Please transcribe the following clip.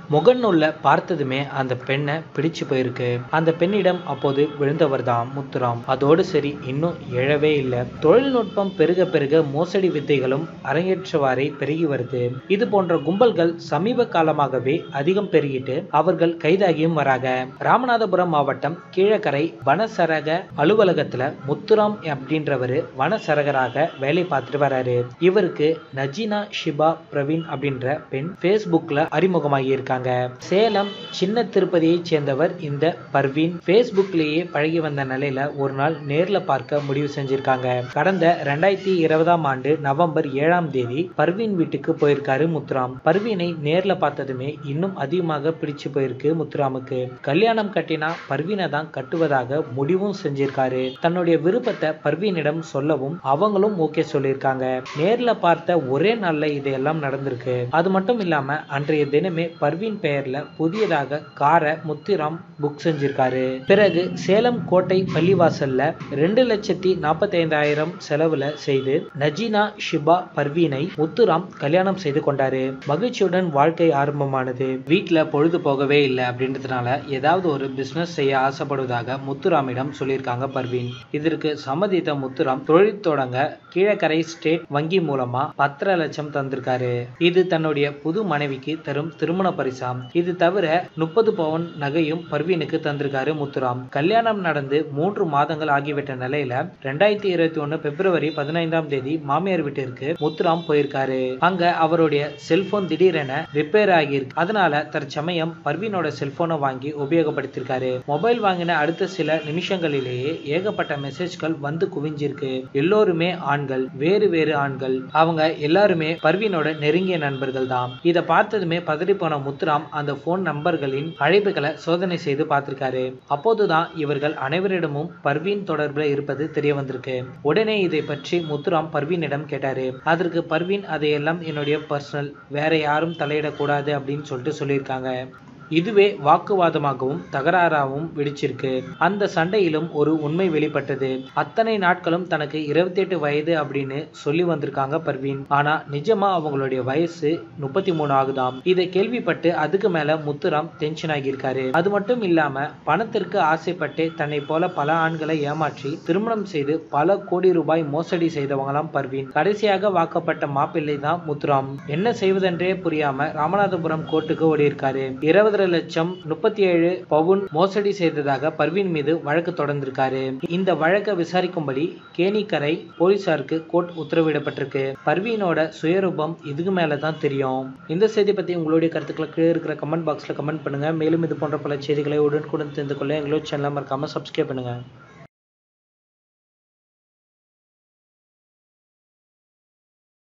முகநூல்ல பார்த்ததுமே அந்த பெண்ணை பிடிச்சு போயிருக்கு அந்த பெண்ணிடம் அப்போது விழுந்தவர் தான் முத்துராம் அதோடு சரி இன்னும் எழவே இல்லை தொழில்நுட்பம் பெருக பெருக மோசடி வித்தைகளும் அரங்கேற்றவாறே பெருகி வருது இது போன்ற கும்பல்கள் சமீப காலமாகவே அதிகம் பெருகிட்டு அவர்கள் கைதாகியும் வராங்க ராமநாதபுரம் மாவட்டம் கீழக்கரை வனசரக அலுவலகத்துல முத்துராம் அப்படின்றவரு வனசரகராக வேலை பார்த்துட்டு வராரு இவருக்கு நஜினா ஷிபா பிரவீன் அப்படின்ற பெண் ஃபேஸ்புக்ல அறிமுகமாகி இருக்காங்க சேலம் சின்ன திருப்பதியை சேர்ந்தவர் இந்த பர்வீன் ஃபேஸ்புக்லேயே பழகி வந்த நிலையில ஒரு நாள் நேர்ல பார்க்க முடிவு செஞ்சிருக்காங்க கடந்த ரெண்டாயிரத்தி இருபதாம் ஆண்டு நவம்பர் ஏழாம் தேதி பர்வீன் வீட்டுக்கு போயிருக்காரு முத்துராம் பர்வீனை நேர்ல பார்த்ததுமே இன்னும் அதிகமாக பிடிச்சு போயிருக்கு முத்துராமுக்கு கல்யாணம் கட்டினா பர்வீனை தான் கட்டுவதாக முடிவும் செஞ்சிருக்காரு தன்னுடைய விருப்பத்தை பர்வீனிடம் சொல்லவும் அவங்களும் ஓகே சொல்லியிருக்காங்க நேர்ல பார்த்த ஒரே நாள்ல இதெல்லாம் நடந்திருக்கு அது மட்டும் இல்லாம அன்றைய தினமே பர்வீன் பெயர்ல புதியதாக காரை முத்துராம் புக் செஞ்சிருக்காரு பிறகு சேலம் கோட்டை பள்ளிவாசல்ல ரெண்டு லட்சத்தி நாற்பத்தி ஐந்தாயிரம் செலவுல செய்து நஜீனா ஷிபா பர்வீனை முத்துராம் கல்யாணம் செய்து கொண்டாரு மகிழ்ச்சியுடன் வாழ்க்கை ஆரம்பமானது வீட்டுல பொழுது போகவே இல்லை அப்படின்றதுனால ஏதாவது ஒரு பிசினஸ் செய்ய ஆசைப்படுவதாக முத்துராமிடம் சொல்லியிருக்காங்க பர்வீன் இதற்கு சம்மதித்த முத்துராம் தொழில் தொடங்க கீழக்கரை ஸ்டேட் வங்கி மூலமா பத்தரை லட்சம் தந்திருக்காரு இது தன்னுடைய புது மனைவிக்கு தரும் திருமண பரிசாம் இது தவிர முப்பது பவுன் நகையும் பர்வீனுக்கு தந்திருக்காரு முத்துராம் கல்யாணம் நடந்து மூன்று மாதங்கள் ஆகிவிட்ட நிலையில ரெண்டாயிரத்தி இருபத்தி ஒண்ணு பிப்ரவரி பதினைந்தாம் தேதி மாமியார் வீட்டிற்கு முத்துராம் போயிருக்காரு அங்க அவருடைய செல்போன் திடீரென ரிப்பேர் ஆகியிருக்கு அதனால தற்சமயம் பர்வீனோட செல்போனை வாங்கி உபயோகப்படுத்திருக்காரு மொபைல் வாங்கின அடுத்த சில நிமிஷங்களிலேயே ஏகப்பட்ட மெசேஜ்கள் வந்து குவிஞ்சிருக்கு எல்லோருமே ஆண்கள் வேறு வேறு ஆண்கள் அவங்க எல்லாருமே பர்வீனோட நெருங்கிய நண்பர்கள் தான் இதை பார்த்ததுமே பதறி போன முத்துராம் அந்த போன் நம்பர்களின் அழைப்புகளை சோதனை செய்து பார்த்திருக்காரு அப்போதுதான் இவர்கள் அனைவரிடமும் பர்வீன் தொடர்பில் இருப்பது தெரிய வந்திருக்கு உடனே இதை பற்றி முத்துராம் பர்வீனிடம் கேட்டாரு அதற்கு பர்வீன் அதையெல்லாம் என்னுடைய பர்சனல் வேற யாரும் தலையிடக்கூடாது அப்படின்னு சொல்லிட்டு சொல்லியிருக்காங்க இதுவே வாக்குவாதமாகவும் தகராறாகவும் வெடிச்சிருக்கு அந்த சண்டையிலும் ஒரு உண்மை வெளிப்பட்டது அத்தனை நாட்களும் தனக்கு இருபத்தி எட்டு வயது அப்படின்னு சொல்லி வந்திருக்காங்க பர்வீன் ஆனா நிஜமா அவங்களுடைய வயசு முப்பத்தி மூணு ஆகுதாம் இதை கேள்விப்பட்டு அதுக்கு மேல முத்துராம் டென்ஷன் ஆகியிருக்காரு அது மட்டும் இல்லாம பணத்திற்கு ஆசைப்பட்டு தன்னை போல பல ஆண்களை ஏமாற்றி திருமணம் செய்து பல கோடி ரூபாய் மோசடி செய்தவங்களாம் பர்வீன் கடைசியாக வாக்கப்பட்ட மாப்பிள்ளை தான் முத்துராம் என்ன செய்வதென்றே புரியாம ராமநாதபுரம் கோர்ட்டுக்கு ஓடியிருக்காரு இருபது லட்சம் முப்பத்தி ஏழு பவுன் மோசடி செய்ததாக பர்வீன் மீது வழக்கு தொடர்ந்திருக்காரு இந்த வழக்கை விசாரிக்கும்படி கேணிக்கரை போலீசாருக்கு கோர்ட் உத்தரவிடப்பட்டிருக்கு பர்வீனோட சுயரூபம் இதுக்கு மேல தான் தெரியும் இந்த செய்தி பத்தி உங்களுடைய கருத்துக்களை கீழே இருக்கிற கமெண்ட் பாக்ஸ்ல கமெண்ட் பண்ணுங்க மேலும் இது போன்ற பல செய்திகளை உடனுக்குடன் தெரிந்து கொள்ள எங்களோட சேனலை மறக்காம சப்ஸ்கிரைப் பண்ணுங்க